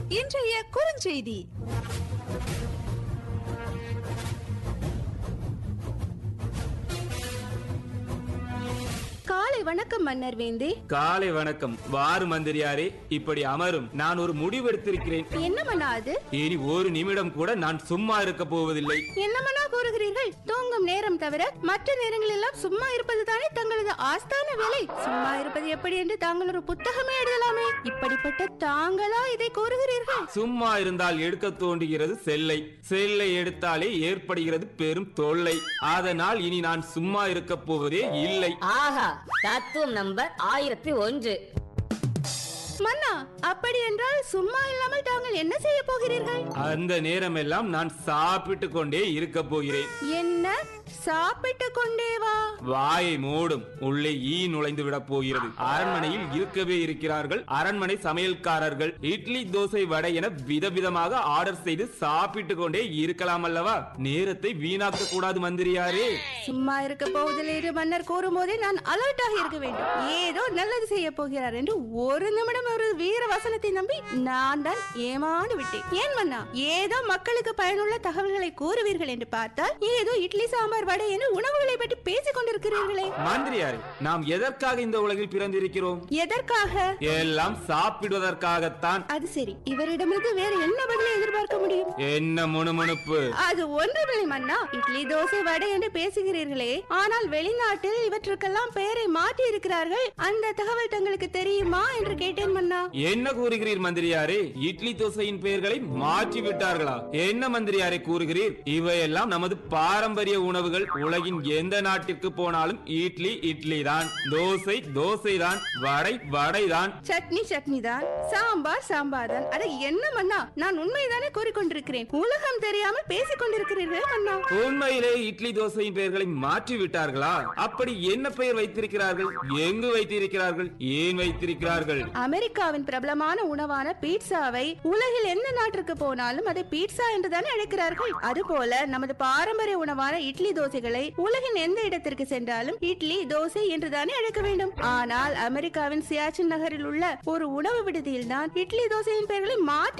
இன்றைய குறுஞ்செய்தி காலை வணக்கம் மன்னர் வேந்தே காலை வணக்கம் வாரு மந்திரியாரே இப்படி அமரும் நான் ஒரு முடிவெடுத்திருக்கிறேன் என்ன மன்னா அது இனி ஒரு நிமிடம் கூட நான் சும்மா இருக்க போவதில்லை என்ன மன்னா கூறுகிறீர்கள் தூங்கும் நேரம் தவிர மற்ற நேரங்கள் எல்லாம் சும்மா இருப்பது தானே தங்களது ஆஸ்தான வேலை சும்மா இருப்பது எப்படி என்று தாங்கள் ஒரு புத்தகமே எழுதலாமே இப்படிப்பட்ட தாங்களா இதை கூறுகிறீர்கள் சும்மா இருந்தால் எடுக்க தோன்றுகிறது செல்லை செல்லை எடுத்தாலே ஏற்படுகிறது பெரும் தொல்லை அதனால் இனி நான் சும்மா இருக்க போவதே இல்லை ஆஹா தத்துவம் நம்பர் ஆயிரத்தி ஒன்று மன்னா அப்படி என்றால் சும்மா இல்லாமல் தாங்கள் என்ன செய்ய போகிறீர்கள் அந்த நேரமெல்லாம் நான் சாப்பிட்டு கொண்டே இருக்க போகிறேன் என்ன சாப்பிட்டு கொண்டே வா வாயை மூடும் உள்ளே ஈ நுழைந்து விட போகிறது அரண்மனையில் இருக்கவே இருக்கிறார்கள் அரண்மனை சமையல்காரர்கள் இட்லி தோசை வடை என விதவிதமாக ஆர்டர் செய்து சாப்பிட்டு கொண்டே இருக்கலாம் அல்லவா நேரத்தை வீணாக்க கூடாது மந்திரியாரே சும்மா இருக்க போவதில்லை என்று மன்னர் கூறும்போதே நான் அலர்ட்டாக இருக்க வேண்டும் ஏதோ நல்லது செய்ய போகிறார் என்று ஒரு நிமிடம் ஒரு வீர வசனத்தை நம்பி நான் தான் ஏமாந்து விட்டேன் ஏன் மன்னா ஏதோ மக்களுக்கு பயனுள்ள தகவல்களை கூறுவீர்கள் என்று பார்த்தால் ஏதோ இட்லி சாம்பார் வடை என்று உணவுகளை பற்றி பேசிக் கொண்டிருக்கிறீர்களே மந்திரியாரே நாம் எதற்காக இந்த உலகில் பிறந்திருக்கிறோம் எதற்காக எல்லாம் சாப்பிடுவதற்காகத்தான் அது சரி இவரிடமிருந்து வேற என்ன பதிலை எதிர்பார்க்க முடியும் என்ன முணுமுணுப்பு அது ஒன்றுமில்லை மன்னா இட்லி தோசை வடை என்று பேசுகிறீர்களே ஆனால் வெளிநாட்டில் இவற்றுக்கெல்லாம் பெயரை மாற்றி இருக்கிறார்கள் அந்த தகவல் தங்களுக்கு தெரியுமா என்று கேட்டேன் மன்னா என்ன கூறுகிறீர் மந்திரியாரே இட்லி தோசையின் பெயர்களை மாற்றி விட்டார்களா என்ன மந்திரியாரே கூறுகிறீர் இவையெல்லாம் நமது பாரம்பரிய உணவுகள் உலகின் எந்த நாட்டிற்கு போனாலும் இட்லி இட்லி தான் தோசை தோசை தான் வடை வடை தான் சட்னி சட்னி தான் சாம்பார் சாம்பார் தான் அட என்ன மன்னா நான் உண்மைதானே கூறிக்கொண்டிருக்கிறேன் உலகம் தெரியாமல் பேசிக் கொண்டிருக்கிறீர்கள் மன்னா உண்மையிலே இட்லி தோசையின் பெயர்களை மாற்றி விட்டார்களா அப்படி என்ன பெயர் வைத்திருக்கிறார்கள் எங்கு வைத்திருக்கிறார்கள் ஏன் வைத்திருக்கிறார்கள் அமெரிக்காவின் பிரபலமான உணவான பீட்சாவை உலகில் எந்த நாட்டிற்கு போனாலும் அதை பீட்சா என்றுதானே அழைக்கிறார்கள் அதுபோல நமது பாரம்பரிய உணவான இட்லி தோசைகளை உலகின் எந்த இடத்திற்கு சென்றாலும் இட்லி தோசை என்றுதானே அழைக்க வேண்டும் ஆனால் அமெரிக்காவின் சியாச்சின் நகரில் உள்ள ஒரு உணவு விடுதியில் தான் இட்லி தோசையின் பெயர்களை மாற்றி